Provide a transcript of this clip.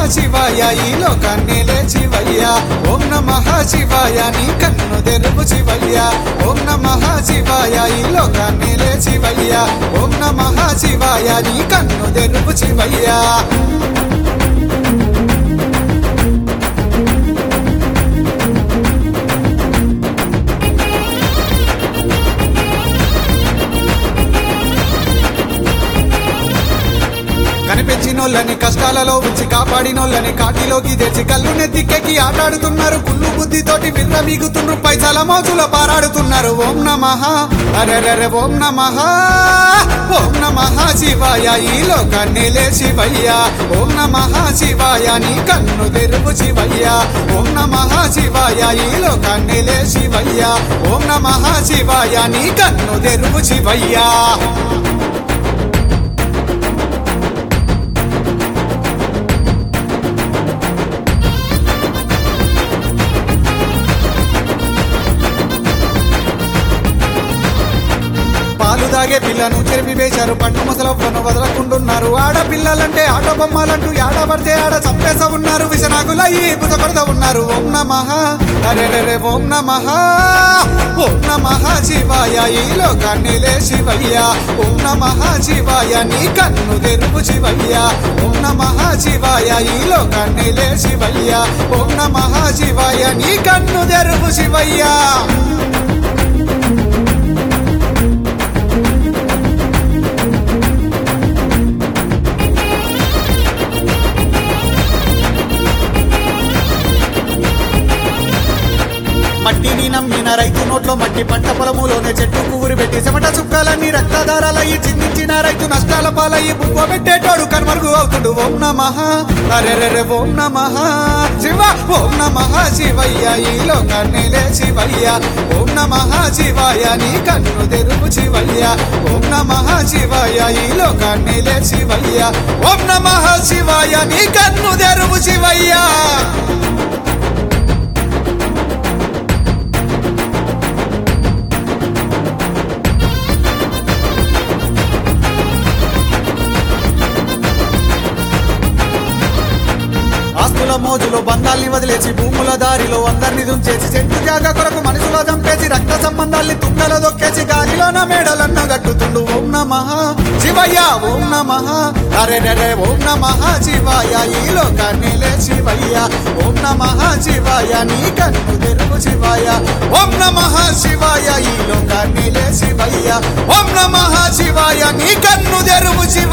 శివాయ ఈ లోకాన్ని శివయ్య ఓం నమ శివాయ నీ కన్ను తెరుపు శివయ్య ఓం నమ శివాయ ఈ లోకాన్ని శివయ్య ఓం నమ శివాయ నీ కన్ను తెరుపు శివయ్య కనిపించినోళ్ళని కష్టాలలో ఉంచి కాపాడినోళ్ళని కాటిలోకి తెచ్చి కళ్ళు నెత్తికెక్కి ఆటాడుతున్నారు కుళ్ళు బుద్ధితోటి విర్రవీగుతున్నారు పైసల మోజుల పారాడుతున్నారు ఓం నమః అరెరెరె ఓం నమః ఓం నమః శివాయ ఈ లోకాన్ని శివయ్య ఓం నమః శివాయ నీ కన్ను తెరుపు శివయ్య ఓం నమః శివాయ ఈ లోకాన్ని శివయ్య ఓం నమః శివాయ నీ కన్ను తెరుపు శివయ్య పాలు దాగే పిల్లను చెరిపి వేశారు పట్టు ముసలవ్వను వదలకుండున్నారు ఆడపిల్లలంటే ఆట బొమ్మలంటూ ఆడబడితే ఆడ చంపేస ఉన్నారు విషనాగులయ్యి బుసకొడత ఉన్నారు ఓం నమః అరెరెరె ఓం నమః ఓం నమః శివాయ ఈ లోకాన్ని శివయ్య ఓం నమః శివాయ నీ కన్ను తెరుపు శివయ్య ఓం నమః శివాయ ఈ లోకాన్ని శివయ్య ఓం నమః శివాయ నీ కన్ను తెరుపు శివయ్య మట్టిని నమ్మిన రైతు నోట్లో మట్టి పంట పొలములోనే చెట్టు పువ్వురు పెట్టి చెమట చుక్కలన్నీ రక్తదారాలయ్యి చిందించిన రైతు నష్టాల పాలయ్యి బువ్వ పెట్టేటోడు కనుమరుగు అవుతుడు ఓం నమః అరెరెరె ఓం నమః శివ ఓం నమః శివయ్య ఈ లోకాన్ని శివయ్య ఓం నమః శివాయ నీ కన్ను తెరుపు శివయ్య ఓం నమః శివాయ ఈ లోకాన్ని శివయ్య ఓం నమః శివాయ నీ కన్ను తెరుపు శివయ్య ఆస్తుల మోజులో బంధాల్ని వదిలేసి భూముల దారిలో అందరిని దుంచేసి చెట్టు జాగ కొరకు మనుషుల చంపేసి రక్త సంబంధాల్ని తుంగలో దొక్కేసి గాలిలోన మేడలన్న గట్టుతుండు ఓం నమః శివయ్య ఓం నమః అరే రే ఓం నమః శివాయ ఈ లోకాన్ని శివయ్య ఓం నమః శివాయ నీ కన్ను తెరుపు శివాయ ఓం నమః శివాయ ఈ లోకాన్ని శివయ్య ఓం నమః శివాయ నీ కన్ను తెరుపు శివ